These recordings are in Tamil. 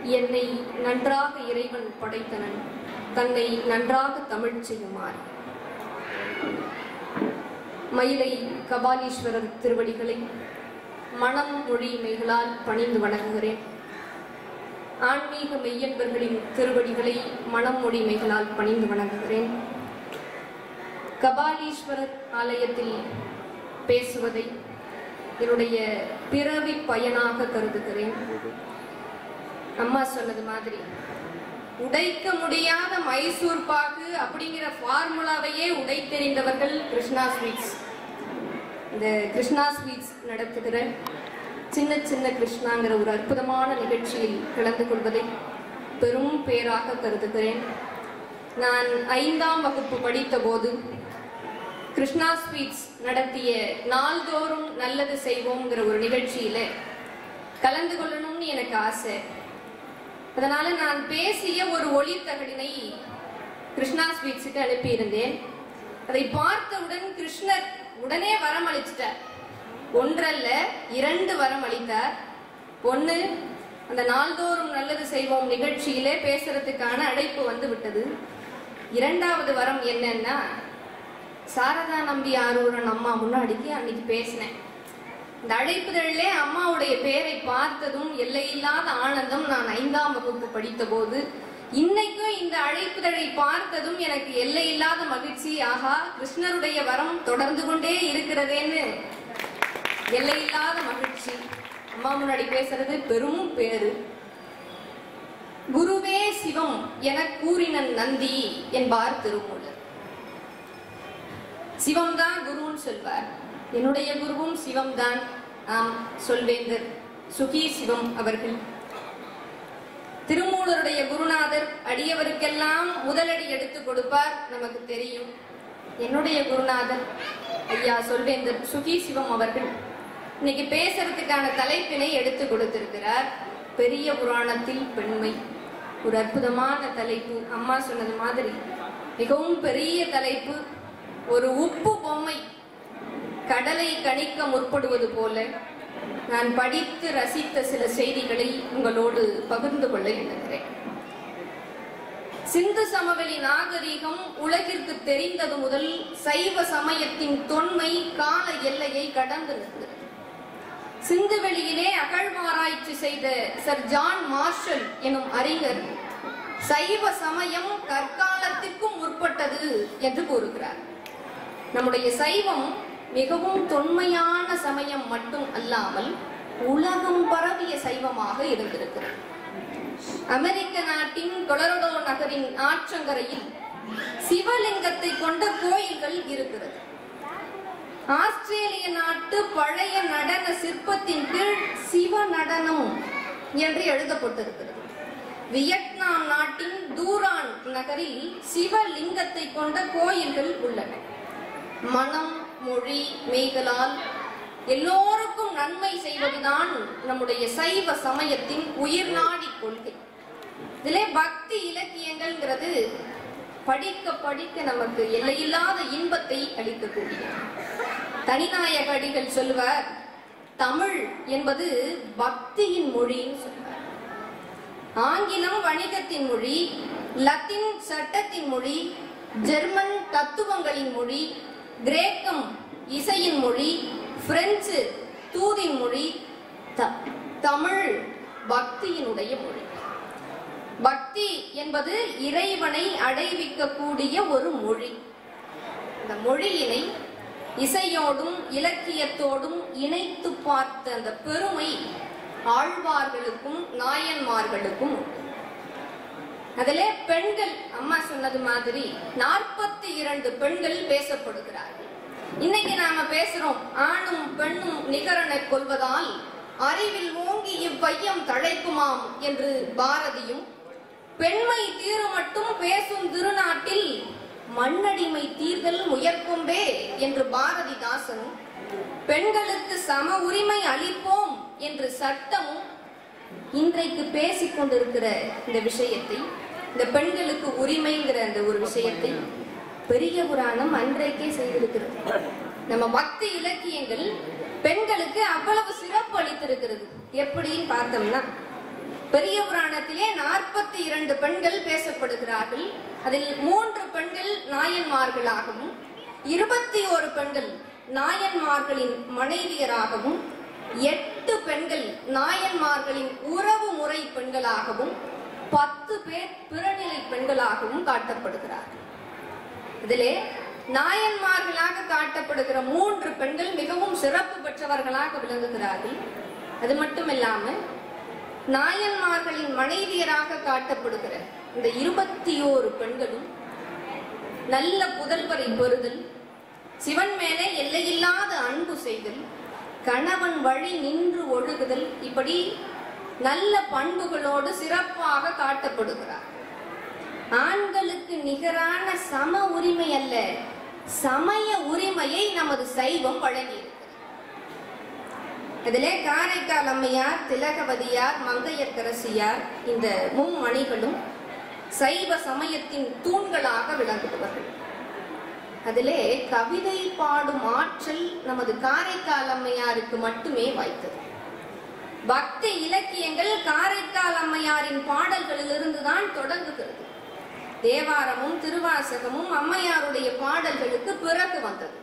என்னை நன்றாக இறைவன் படைத்தனன் தன்னை நன்றாக தமிழ் செய்யுமாறு மயிலை கபாலீஸ்வரர் திருவடிகளை மனம் மொழி மெய்களால் பணிந்து வணங்குகிறேன் ஆன்மீக மெய்யன்பர்களின் திருவடிகளை மனம் மொழி மெய்களால் பணிந்து வணங்குகிறேன் கபாலீஸ்வரர் ஆலயத்தில் பேசுவதை என்னுடைய பிறவி பயனாக கருதுகிறேன் அம்மா சொன்னது மாதிரி உடைக்க முடியாத மைசூர் பாகு அப்படிங்கிற ஃபார்முலாவையே உடைத்தெறிந்தவர்கள் கிருஷ்ணா ஸ்வீட்ஸ் இந்த கிருஷ்ணா ஸ்வீட்ஸ் நடத்துகிற சின்ன சின்ன கிருஷ்ணாங்கிற ஒரு அற்புதமான நிகழ்ச்சியில் கலந்து கொள்வதை பெரும் பேராக கருதுகிறேன் நான் ஐந்தாம் வகுப்பு படித்த போது கிருஷ்ணா ஸ்வீட்ஸ் நடத்திய நாள்தோறும் நல்லது செய்வோம்ங்கிற ஒரு நிகழ்ச்சியில கலந்து கொள்ளணும்னு எனக்கு ஆசை அதனால நான் பேசிய ஒரு ஒளித்தகடினை கிருஷ்ணா ஸ்வீட்ஸுக்கு அனுப்பியிருந்தேன் அதை பார்த்தவுடன் கிருஷ்ணர் உடனே வரம் அளிச்சிட்டார் ஒன்றல்ல இரண்டு வரம் அளித்தார் ஒன்று அந்த நாள்தோறும் நல்லது செய்வோம் நிகழ்ச்சியிலே பேசுறதுக்கான அழைப்பு வந்து விட்டது இரண்டாவது வரம் என்னன்னா சாரதா நம்பி ஆரூரன் அம்மா முன்னாடிக்கு அன்னைக்கு பேசினேன் இந்த அழைப்புதழிலே அம்மாவுடைய பேரை பார்த்ததும் எல்லையில்லாத ஆனந்தம் நான் ஐந்தாம் வகுப்பு படித்த போது இன்னைக்கும் இந்த அழைப்புதழை பார்த்ததும் எனக்கு எல்லையில்லாத மகிழ்ச்சி ஆகா கிருஷ்ணருடைய வரம் தொடர்ந்து கொண்டே இருக்கிறதேன்னு எல்லையில்லாத மகிழ்ச்சி அம்மா முன்னாடி பேசுறது பெரும் பேரு குருவே சிவம் என கூறினன் நந்தி என்பார் திருமூலர் சிவம்தான் குருன்னு சொல்வார் என்னுடைய குருவும் சிவம்தான் ஆம் சொல்வேந்தர் சுகி சிவம் அவர்கள் திருமூலருடைய குருநாதர் அடியவருக்கெல்லாம் முதலடி எடுத்து கொடுப்பார் நமக்கு தெரியும் என்னுடைய குருநாதர் ஐயா சொல்வேந்தர் சுகி சிவம் அவர்கள் இன்னைக்கு பேசுறதுக்கான தலைப்பினை எடுத்து கொடுத்திருக்கிறார் பெரிய புராணத்தில் பெண்மை ஒரு அற்புதமான தலைப்பு அம்மா சொன்னது மாதிரி மிகவும் பெரிய தலைப்பு ஒரு உப்பு பொம்மை கடலை கணிக்க முற்படுவது போல நான் படித்து ரசித்த சில செய்திகளை உங்களோடு பகிர்ந்து கொள்ள எண்ணுகிறேன் சிந்து சமவெளி நாகரீகம் உலகிற்கு தெரிந்தது முதல் சைவ சமயத்தின் தொன்மை கால எல்லையை கடந்து நிற்கிறது சிந்துவெளியிலே அகழ்வாராய்ச்சி செய்த சர் ஜான் மார்ஷல் எனும் அறிஞர் சைவ சமயம் கற்காலத்திற்கும் முற்பட்டது என்று கூறுகிறார் நம்முடைய சைவம் மிகவும் தொன்மையான சமயம் மட்டும் அல்லாமல் உலகம் பரவிய சைவமாக இருந்திருக்கிறது அமெரிக்க நாட்டின் கொலரடோ நகரின் ஆற்றங்கரையில் சிவலிங்கத்தை கொண்ட கோயில்கள் இருக்கிறது ஆஸ்திரேலிய நாட்டு பழைய நடன சிற்பத்தின் கீழ் சிவ நடனம் என்று எழுதப்பட்டிருக்கிறது வியட்நாம் நாட்டின் தூரான் நகரில் சிவலிங்கத்தை கொண்ட கோயில்கள் உள்ளன மனம் மொழி மெய்களால் எல்லோருக்கும் நன்மை செய்வதுதான் நம்முடைய சைவ சமயத்தின் உயிர் நாடி கொள்கை இதிலே பக்தி இலக்கியங்கள்ங்கிறது படிக்க படிக்க நமக்கு எல்லையில்லாத இன்பத்தை அளிக்கக்கூடிய தனிநாயக அடிகள் சொல்லுவார் தமிழ் என்பது பக்தியின் மொழின்னு சொல்வார் ஆங்கிலம் வணிகத்தின் மொழி லத்தீன் சட்டத்தின் மொழி ஜெர்மன் தத்துவங்களின் மொழி கிரேக்கம் இசையின் மொழி பிரெஞ்சு தூதின் மொழி த- தமிழ் பக்தியினுடைய மொழி பக்தி என்பது இறைவனை அடைவிக்கக்கூடிய ஒரு மொழி இந்த மொழியினை இசையோடும் இலக்கியத்தோடும் இணைத்து பார்த்த அந்த பெருமை ஆழ்வார்களுக்கும் நாயன்மார்களுக்கும் உண்டு அதிலே பெண்கள் அம்மா சொன்னது மாதிரி நாற்பத்தி இரண்டு பெண்கள் பேசப்படுகிறார்கள் இன்னைக்கு நாம பேசுறோம் ஆணும் பெண்ணும் நிகரன கொள்வதால் அறிவில் ஓங்கி இவ்வையம் தழைக்குமாம் என்று பாரதியும் பெண்மை தீர மட்டும் பேசும் திருநாட்டில் மண்ணடிமை தீர்தல் முயற்கொம்பே என்று பாரதிதாசனும் பெண்களுக்கு சம உரிமை அளிப்போம் என்று சட்டமும் இன்றைக்கு பேசிக் கொண்டிருக்கிற இந்த விஷயத்தை இந்த பெண்களுக்கு உரிமைங்கிற அந்த ஒரு விஷயத்தை பெரிய புராணம் அன்றைக்கே செய்திருக்கிறது நம்ம பக்தி இலக்கியங்கள் பெண்களுக்கு அவ்வளவு சிறப்பு அளித்திருக்கிறது எப்படின்னு பார்த்தோம்னா பெரிய புராணத்திலே நாற்பத்தி இரண்டு பெண்கள் பேசப்படுகிறார்கள் அதில் மூன்று பெண்கள் நாயன்மார்களாகவும் இருபத்தி ஒரு பெண்கள் நாயன்மார்களின் மனைவியராகவும் எட்டு பெண்கள் நாயன்மார்களின் உறவு முறை பெண்களாகவும் பத்து பேர் பிறநிலை பெண்களாகவும் காட்டப்படுகிறார்கள் இதிலே நாயன்மார்களாக காட்டப்படுகிற மூன்று பெண்கள் மிகவும் சிறப்பு பெற்றவர்களாக விளங்குகிறார்கள் அது மட்டுமில்லாமல் நாயன்மார்களின் மனைவியராக காட்டப்படுகிற இந்த இருபத்தி ஓரு பெண்களும் நல்ல புதல்வரை பெறுதல் சிவன் மேலே எல்லையில்லாத அன்பு செய்தல் கணவன் வழி நின்று ஒழுகுதல் இப்படி நல்ல பண்புகளோடு சிறப்பாக காட்டப்படுகிறார் ஆண்களுக்கு நிகரான சம உரிமை அல்ல சமய உரிமையை நமது சைவம் வழங்கியிருக்கிறது இதிலே காரைக்கால் அம்மையார் திலகவதியார் மங்கையர்க்கரசியார் இந்த மும்மணிகளும் சைவ சமயத்தின் தூண்களாக விளங்குபவர்கள் அதிலே கவிதை பாடும் ஆற்றல் நமது காரைக்கால் அம்மையாருக்கு மட்டுமே வாய்த்தது பக்தி இலக்கியங்கள் காரைக்கால் அம்மையாரின் பாடல்களிலிருந்து தான் தொடங்குகிறது தேவாரமும் திருவாசகமும் அம்மையாருடைய பாடல்களுக்கு பிறகு வந்தது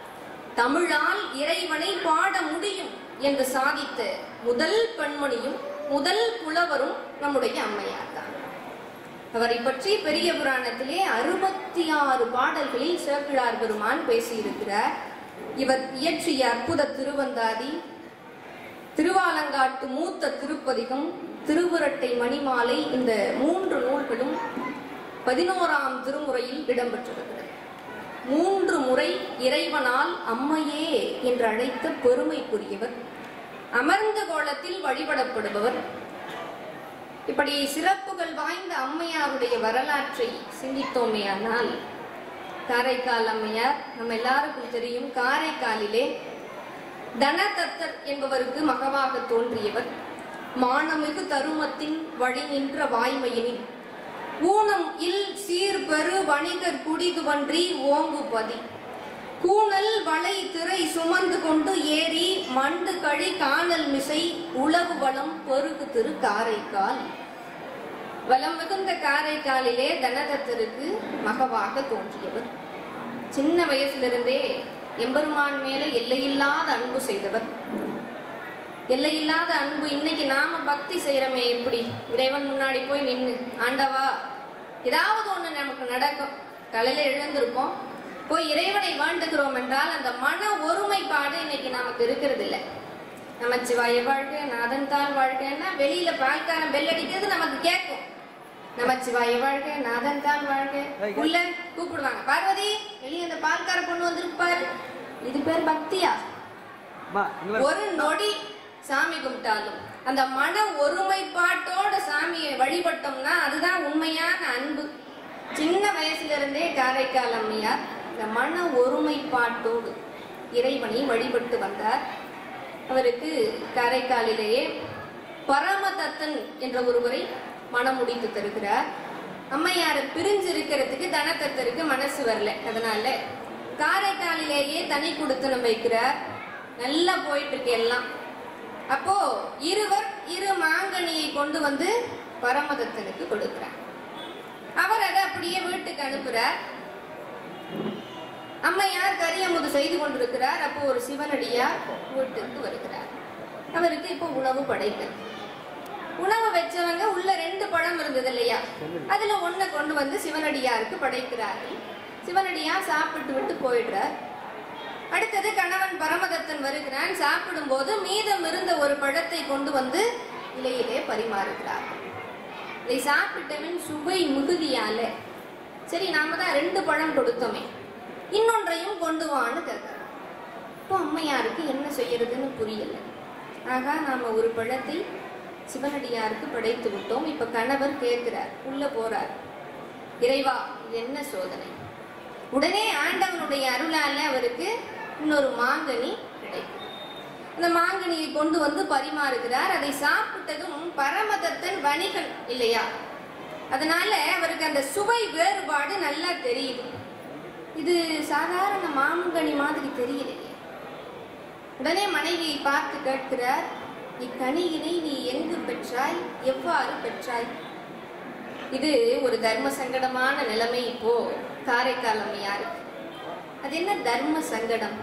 தமிழால் இறைவனை பாட முடியும் என்று சாதித்த முதல் பெண்மணியும் முதல் புலவரும் நம்முடைய அம்மையார் தான் அவரை பற்றி பெரிய புராணத்திலே அறுபத்தி ஆறு பாடல்களில் சேக்கிழார் பெருமான் பேசியிருக்கிறார் இவர் இயற்றிய அற்புத திருவந்தாதி திருவாலங்காட்டு மூத்த திருப்பதிகம் திருவுரட்டை மணிமாலை இந்த மூன்று நூல்களும் பதினோராம் திருமுறையில் இடம்பெற்றிருக்கிறது மூன்று முறை இறைவனால் அம்மையே என்று அழைத்த பெருமைக்குரியவர் அமர்ந்த கோலத்தில் வழிபடப்படுபவர் இப்படி சிறப்புகள் வாய்ந்த அம்மையாருடைய வரலாற்றை சிந்தித்தோமேயானால் காரைக்கால் அம்மையார் நம்ம எல்லாருக்கும் தெரியும் காரைக்காலிலே தனதத்தர் என்பவருக்கு மகவாக தோன்றியவர் மானமிகு தருமத்தின் வழி நின்ற வாய்மையினில் ஊனம் இல் சீர்பெரு வணிகர் குடிதுவன்றி ஓங்குபதி கூணல் வளை திரை சுமந்து கொண்டு ஏறி மண்டு கழி காணல் மிசை உளவு வளம் பெருகு திரு காரைக்கால் வளம் மிகுந்த காரைக்காலிலே தனதத்தருக்கு மகவாக தோன்றியவர் சின்ன வயசிலிருந்தே எம்பெருமான் மேல எல்லையில்லாத அன்பு செய்தவர் எல்லையில்லாத அன்பு இன்னைக்கு நாம பக்தி செய்யறோமே எப்படி இறைவன் முன்னாடி போய் நின்னு ஆண்டவா ஏதாவது ஒண்ணு நமக்கு நடக்கும் காலையில எழுந்திருப்போம் போய் இறைவனை வேண்டுகிறோம் என்றால் அந்த மன ஒருமைப்பாடு இன்னைக்கு நமக்கு இருக்கிறது இல்ல நமச்சிவாய வாழ்க நாதன் தாள் வாழ்கன்னா வெளியில பால்காரன் பெல் அடிக்கிறது நமக்கு கேட்கும் நமச்சிவாய வாழ்க நாதன் தாள் வாழ்க உள்ள கூப்பிடுவாங்க பார்வதி வெளியே அந்த பால்கார பொண்ணு வந்திருக்கு பாரு இது பேர் பக்தியா அம்மா, இங்க வா. ஒரு நொடி சாமி கும்பிட்டாலும் அந்த மன ஒருமைப்பாட்டோட சாமியை வழிபட்டோம்னா அதுதான் உண்மையான அன்பு சின்ன வயசுல இருந்தே காரைக்கால் அம்மையார் இந்த மன ஒருமைப்பாட்டோடு இறைவனை வழிபட்டு வந்தார் அவருக்கு காரைக்காலிலேயே பரமதத்தன் என்ற ஒருவரை மனம் முடித்து தருகிறார் அம்மையாரை பிரிஞ்சு இருக்கிறதுக்கு தனதத்தருக்கு மனசு வரல அதனால காரைக்காலிலேயே தனி கொடுத்தனம் வைக்கிறார் நல்லா போயிட்டு இருக்கு எல்லாம் அப்போ இருவர் இரு மாங்கனியை கொண்டு வந்து பரமதத்தனுக்கு கொடுக்கிறார் அவர் அதை அப்படியே வீட்டுக்கு அனுப்புறார் அம்மையார் கரியமுது செய்து கொண்டிருக்கிறார் அப்போ ஒரு சிவனடியார் வீட்டுக்கு வருகிறார் அவருக்கு இப்போ உணவு படைத்தல் உணவு வச்சவங்க உள்ள ரெண்டு பழம் இருந்தது இல்லையா அதுல ஒண்ணை கொண்டு வந்து சிவனடியாருக்கு படைக்கிறார்கள் சிவனடியார் சாப்பிட்டு விட்டு போயிடுறார் அடுத்தது கணவன் பரமதத்தன் வருகிறான் சாப்பிடும்போது மீதம் இருந்த ஒரு பழத்தை கொண்டு வந்து இலையிலே பரிமாறுகிறார் இதை சாப்பிட்டவன் சுவை மிகுதியால சரி நாம தான் ரெண்டு பழம் கொடுத்தோமே இன்னொன்றையும் கொண்டு வான்னு கேட்கிறார் இப்போ அம்மையாருக்கு என்ன செய்யறதுன்னு புரியல ஆகா நாம ஒரு பழத்தை சிவனடியாருக்கு படைத்து விட்டோம் இப்ப கணவர் கேட்கிறார் உள்ள போறார் இறைவா இது என்ன சோதனை உடனே ஆண்டவனுடைய அருளால அவருக்கு இன்னொரு மாங்கனி கிடைக்கும் அந்த மாங்கனியை கொண்டு வந்து பரிமாறுகிறார் அதை சாப்பிட்டதும் பரமதத்தன் வணிகன் இல்லையா அதனால அவருக்கு அந்த சுவை வேறுபாடு நல்லா தெரியுது இது சாதாரண மாங்கனி மாதிரி தெரியலையே உடனே மனைவியை பார்த்து கேட்கிறார் இக்கனியினை நீ எங்கு பெற்றாய் எவ்வாறு பெற்றாய் இது ஒரு தர்ம சங்கடமான நிலைமை இப்போ காரைக்கால் அம்மையாருக்கு அது என்ன தர்ம சங்கடம்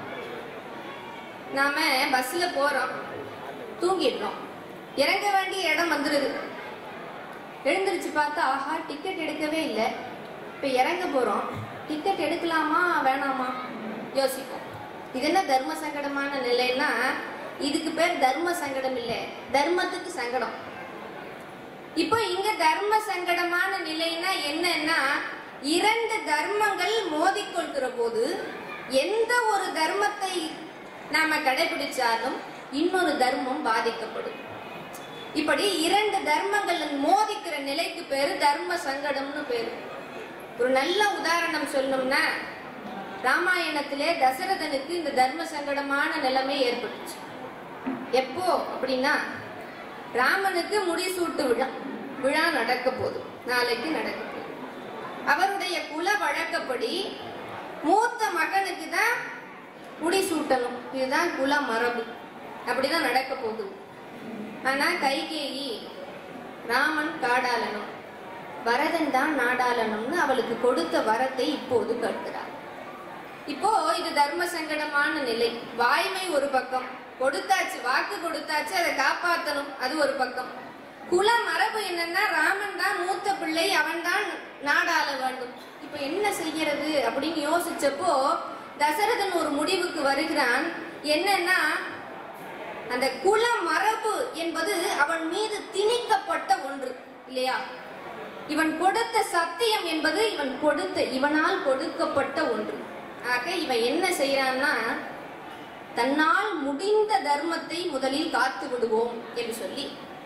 நாம பஸ்ல போறோம் தூங்கிடுறோம் இறங்க வேண்டிய இடம் வந்துடுது எழுந்திருச்சு பார்த்தா ஆஹா டிக்கெட் எடுக்கவே இல்லை இப்போ இறங்க போறோம் டிக்கெட் எடுக்கலாமா வேணாமா யோசிப்போம் இது என்ன தர்ம சங்கடமான நிலைன்னா இதுக்கு பேர் தர்ம சங்கடம் இல்லை தர்மத்துக்கு சங்கடம் இப்போ இங்க தர்ம சங்கடமான நிலைன்னா என்னன்னா இரண்டு தர்மங்கள் மோதிக்கொள்கிற போது எந்த ஒரு தர்மத்தை நாம கடைபிடிச்சாலும் இன்னொரு தர்மம் பாதிக்கப்படும் இப்படி இரண்டு தர்மங்கள் மோதிக்கிற நிலைக்கு பேரு தர்ம சங்கடம்னு பேரு ஒரு நல்ல உதாரணம் சொல்லணும்னா ராமாயணத்திலே தசரதனுக்கு இந்த தர்ம சங்கடமான நிலைமை ஏற்பட்டுச்சு எப்போ அப்படின்னா ராமனுக்கு முடிசூட்டு விழா விழா நடக்க போகுது நாளைக்கு நடக்க போகுது அவருடைய குல வழக்கப்படி மூத்த மகனுக்கு தான் முடிசூட்டணும் இதுதான் குல மரபு அப்படிதான் நடக்க போகுது ஆனா கைகேயி ராமன் காடாளனும் வரதன் தான் நாடாளனும்னு அவளுக்கு கொடுத்த வரத்தை இப்போது கேட்கிறார் இப்போ இது தர்ம சங்கடமான நிலை வாய்மை ஒரு பக்கம் கொடுத்தாச்சு வாக்கு கொடுத்தாச்சு அதை காப்பாத்தணும் அது ஒரு பக்கம் குல மரபு என்னன்னா ராமன் தான் மூத்த பிள்ளை அவன் தான் நாடாள வேண்டும் இப்ப என்ன செய்யறது அப்படின்னு யோசிச்சப்போ தசரதன் ஒரு முடிவுக்கு வருகிறான் என்னன்னா அந்த குல மரபு என்பது அவன் மீது திணிக்கப்பட்ட ஒன்று இல்லையா இவன் கொடுத்த சத்தியம் என்பது இவன் கொடுத்த இவனால் கொடுக்கப்பட்ட ஒன்று ஆக இவன் என்ன செய்யறான்னா தன்னால் முடிந்த தர்மத்தை முதலில் காத்து விடுவோம் என்று சொல்லி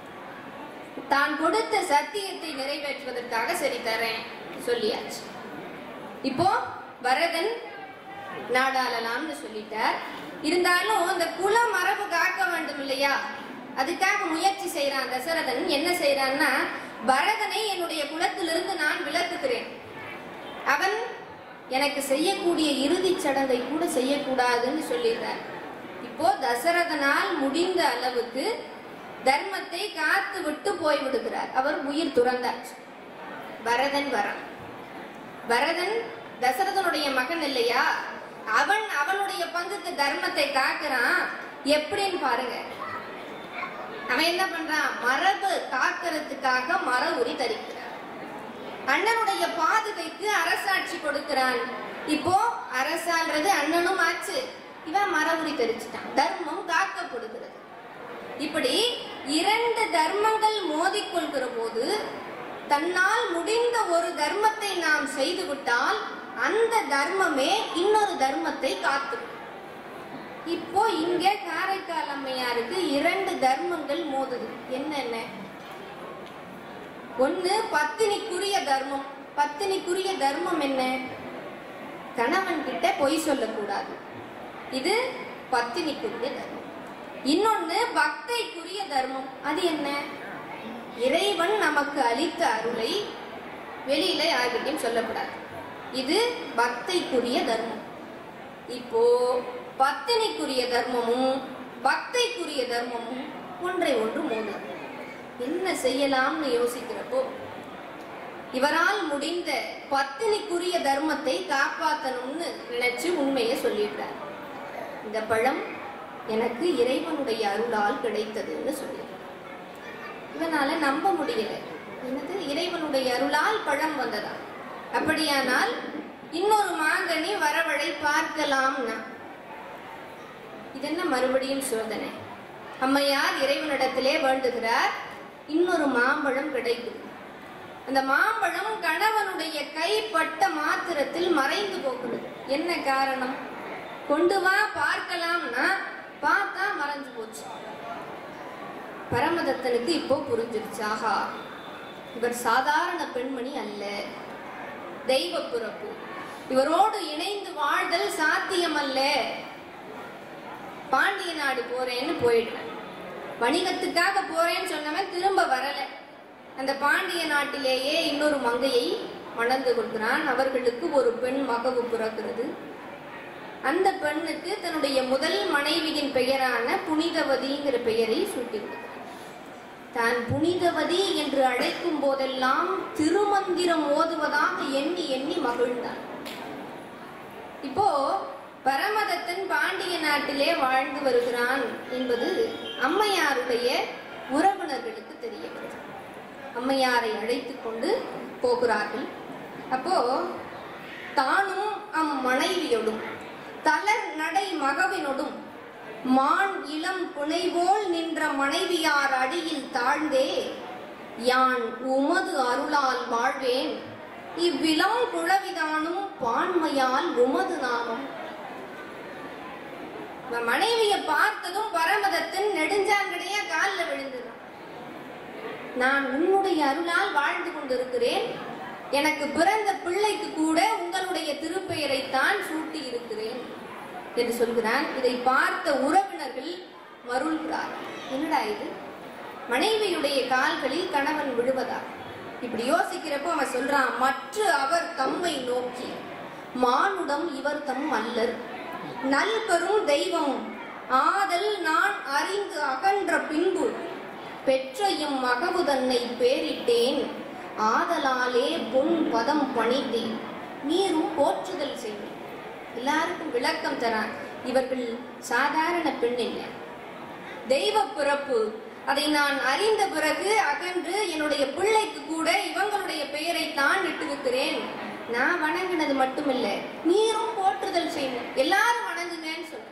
தான் கொடுத்த சத்தியத்தை நிறைவேற்றுவதற்காக சரி தரேன் சொல்லியாச்சு இப்போ வரதன் நாடாளலாம்னு சொல்லிட்டார் இருந்தாலும் இந்த குல மரபு காக்க வேண்டும் இல்லையா அதுக்காக முயற்சி செய்யறான் தசரதன் என்ன செய்யறான்னா பரதனை என்னுடைய குலத்திலிருந்து நான் விலக்குகிறேன் அவன் எனக்கு செய்யக்கூடிய இறுதிச் சடங்கை கூட செய்யக்கூடாதுன்னு சொல்லிடுறார் இப்போ தசரதனால் முடிந்த அளவுக்கு தர்மத்தை காத்து விட்டு போய் விடுகிறார் அவர் உயிர் துறந்தார் பரதன் வரான் பரதன் தசரதனுடைய மகன் இல்லையா அவன் அவனுடைய பங்குக்கு தர்மத்தை காக்குறான் எப்படின்னு பாருங்க அவன் என்ன பண்றான் மரபு காக்கிறதுக்காக மர உரி தரிக்கிறான் அண்ணனுடைய பாதுகைக்கு அரசாட்சி கொடுக்கிறான் இப்போ அரசாள்றது அண்ணனும் ஆச்சு இவன் மர உரி தரிச்சிட்டான் தர்மம் காக்கப்படுகிறது இப்படி இரண்டு தர்மங்கள் மோதிக்கொள்கிற போது தன்னால் முடிந்த ஒரு தர்மத்தை நாம் செய்துவிட்டால் அந்த தர்மமே இன்னொரு தர்மத்தை காத்து இப்போ இங்க காரைக்கால் அம்மையாருக்கு இரண்டு தர்மங்கள் மோதுது என்னென்ன ஒண்ணு பத்தினிக்குரிய தர்மம் பத்தினிக்குரிய தர்மம் என்ன கணவன் கிட்ட பொய் சொல்லக்கூடாது இது பத்தினிக்குரிய தர்மம் இன்னொன்னு பக்தைக்குரிய தர்மம் அது என்ன இறைவன் நமக்கு அளித்த அருளை வெளியில யார்கிட்டையும் சொல்லக்கூடாது இது பக்தைக்குரிய தர்மம் இப்போ பத்தினிக்குரிய தர்மமும் பக்தைக்குரிய தர்மமும் ஒன்றை ஒன்று மோதும் என்ன செய்யலாம்னு யோசிக்கிறப்போ இவரால் முடிந்த பத்தினிக்குரிய தர்மத்தை காப்பாத்தணும்னு நினைச்சு உண்மையை சொல்லிடுறார் இந்த பழம் எனக்கு இறைவனுடைய அருளால் கிடைத்ததுன்னு சொல்லிடுறார் இவனால நம்ப முடியல என்னது இறைவனுடைய அருளால் பழம் வந்ததா அப்படியானால் இன்னொரு மாங்கனி வரவழை பார்க்கலாம்னா இது என்ன மறுபடியும் சோதனை அம்மையார் இறைவனிடத்திலே வேண்டுகிறார் இன்னொரு மாம்பழம் கிடைக்குது அந்த மாம்பழம் கணவனுடைய கைப்பட்ட மாத்திரத்தில் மறைந்து போகிறது என்ன காரணம் கொண்டு வா பார்க்கலாம்னா பார்த்தா மறைஞ்சு போச்சு பரமதத்தனுக்கு இப்போ புரிஞ்சிருச்சு ஆஹா இவர் சாதாரண பெண்மணி அல்ல தெய்வ பிறப்பு இவரோடு இணைந்து வாழ்தல் சாத்தியமல்ல பாண்டிய நாடு போறேன்னு போயிடுறேன் வணிகத்துக்காக போறேன்னு சொன்னவன் திரும்ப வரல அந்த பாண்டிய நாட்டிலேயே இன்னொரு மங்கையை மணந்து கொள்கிறான் அவர்களுக்கு ஒரு பெண் மகவு பிறக்கிறது அந்த பெண்ணுக்கு தன்னுடைய முதல் மனைவியின் பெயரான புனிதவதிங்கிற பெயரை சூட்டிவிடுகிறார் தான் புனிதவதி என்று அழைக்கும் போதெல்லாம் திருமந்திரம் ஓதுவதாக எண்ணி எண்ணி மகிழ்ந்தார் இப்போ பரமதத்தன் பாண்டிய நாட்டிலே வாழ்ந்து வருகிறான் என்பது அம்மையாருடைய உறவினர்களுக்கு தெரிய வருது அம்மையாரை அழைத்துக் கொண்டு போகிறார்கள் அப்போ தானும் அம் மனைவியோடும் தளர் நடை மகவினொடும் மான் இளம் புனைவோல் நின்ற மனைவியார் அடியில் தாழ்ந்தே யான் உமது அருளால் வாழ்வேன் இவ்விளம் குழவிதானும் பான்மையால் உமது நாமம் இவன் மனைவிய பார்த்ததும் பரமதத்தன் நெடுஞ்சாங்கடையா காலில் விழுந்துதான் நான் உன்னுடைய அருளால் வாழ்ந்து கொண்டிருக்கிறேன் எனக்கு பிறந்த பிள்ளைக்கு கூட உங்களுடைய திருப்பெயரைத்தான் சூட்டி இருக்கிறேன் என்று சொல்கிறான் இதை பார்த்த உறவினர்கள் மருள்கிறார் என்னடா இது மனைவியுடைய கால்களில் கணவன் விழுவதா இப்படி யோசிக்கிறப்போ அவன் சொல்றான் மற்ற அவர் தம்மை நோக்கி மானுடம் இவர் தம் அல்லர் நல்பெரும் தெய்வம் ஆதல் நான் அறிந்து அகன்ற பின்பு பெற்றையும் மகவு தன்னை பேரிட்டேன் ஆதலாலே பொன் பதம் பணித்தேன் நீரும் போற்றுதல் செய்வேன் எல்லாருக்கும் விளக்கம் தரான் இவர்கள் சாதாரண பெண் இல்லை தெய்வ பிறப்பு அதை நான் அறிந்த பிறகு அகன்று என்னுடைய பிள்ளைக்கு கூட இவங்களுடைய பெயரை தான் இட்டிருக்கிறேன் நான் வணங்கினது மட்டுமில்ல நீரும் போற்றுதல் செய்யணும் எல்லாரும் வணங்குங்கன்னு சொல்ற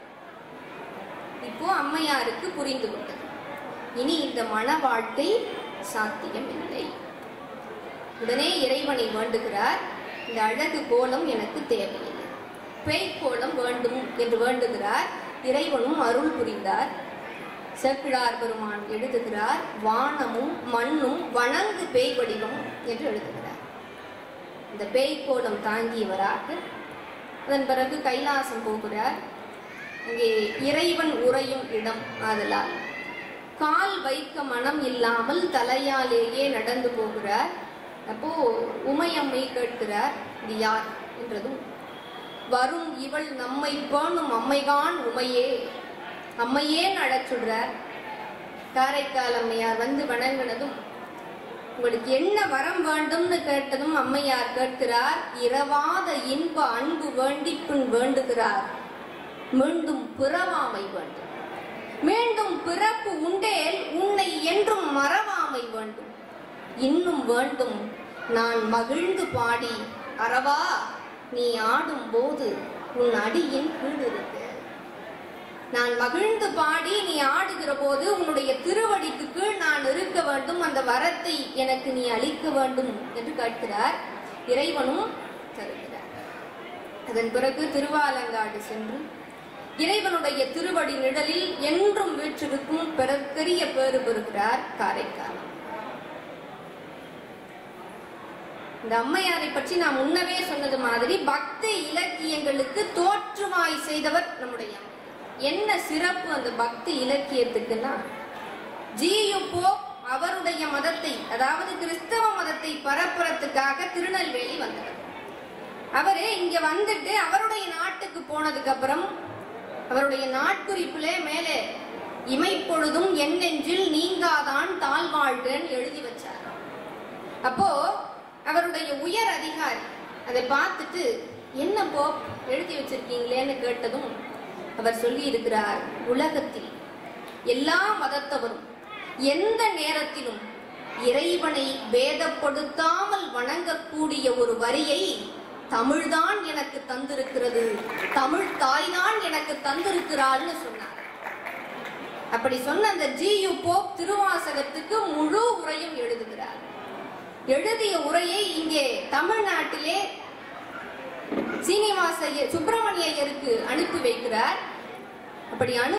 இப்போ அம்மையாருக்கு புரிந்து விட்டது இனி இந்த மன வாழ்க்கை சாத்தியம் இல்லை உடனே இறைவனை வேண்டுகிறார் இந்த அழகு கோலம் எனக்கு தேவையில்லை பேய் கோலம் வேண்டும் என்று வேண்டுகிறார் இறைவனும் அருள் புரிந்தார் செப்பிழார் பெருமான் எழுதுகிறார் வானமும் மண்ணும் வணங்கு பேய் வடிவம் என்று எழுதுகிறார் இந்த பேய் கோலம் தாங்கியவராக அதன் பிறகு கைலாசம் போகிறார் அங்கே இறைவன் உறையும் இடம் ஆதலால் கால் வைக்க மனம் இல்லாமல் தலையாலேயே நடந்து போகிறார் அப்போ உமையம்மை கேட்கிறார் இது யார் என்றதும் வரும் இவள் நம்மை பேணும் அம்மைகான் உமையே அம்மையேன்னு அழைச்சுடுறார் காரைக்கால் அம்மையார் வந்து வணங்கினதும் உங்களுக்கு என்ன வரம் வேண்டும்னு கேட்டதும் அம்மையார் கேட்கிறார் இரவாத இன்ப அன்பு வேண்டி பின் வேண்டுகிறார் மீண்டும் பிறவாமை வேண்டும் மீண்டும் பிறப்பு உண்டேல் உன்னை என்றும் மறவாமை வேண்டும் இன்னும் வேண்டும் நான் மகிழ்ந்து பாடி அறவா நீ ஆடும் போது உன் அடியின் கீழ் இருக்கு நான் மகிழ்ந்து பாடி நீ ஆடுகிற போது உன்னுடைய திருவடிக்கு கீழ் நான் இருக்க வேண்டும் அந்த வரத்தை எனக்கு நீ அளிக்க வேண்டும் என்று கேட்கிறார் இறைவனும் தருகிறார் அதன் பிறகு திருவாலங்காடு சென்று இறைவனுடைய திருவடி நிழலில் என்றும் வீற்றிருக்கும் பெரிய பேறு பெறுகிறார் காரைக்காலம் இந்த அம்மையாரை பற்றி நான் முன்னவே சொன்னது மாதிரி பக்தி இலக்கியங்களுக்கு தோற்றுவாய் செய்தவர் நம்முடைய அம்மையார். என்ன சிறப்பு அந்த பக்தி இலக்கியத்துக்குன்னா ஜியு போப் அவருடைய மதத்தை அதாவது கிறிஸ்தவ மதத்தை பரப்புறதுக்காக திருநெல்வேலி வந்தவர் அவரு இங்க வந்துட்டு அவருடைய நாட்டுக்கு போனதுக்கு அப்புறம் அவருடைய நாட்குறிப்புல மேலே இமைப்பொழுதும் என் நெஞ்சில் நீங்காதான் தாழ்வாழ்கன்னு எழுதி வச்சார் அப்போ அவருடைய உயர் அதிகாரி அதை பார்த்துட்டு என்ன போ எழுதி வச்சிருக்கீங்களேன்னு கேட்டதும் அவர் சொல்லி இருக்கிறார் உலகத்தில் எல்லா மதத்தவரும் எந்த நேரத்திலும் இறைவனை பேதப்படுத்தாமல் வணங்கக்கூடிய ஒரு வரியை தமிழ்தான் எனக்கு தந்திருக்கிறது தமிழ் தாய்தான் எனக்கு தந்திருக்கிறாள்னு சொன்னார் அப்படி சொன்ன அந்த ஜியு போப் திருவாசகத்துக்கு முழு உரையும் எழுதுகிறார் எழுதிய உரையை இங்கே தமிழ்நாட்டிலே சீனிவாச ஐயர் சுப்பிரமணிய ஐயருக்கு அனுப்பி வைக்கிறார் அப்படி அனு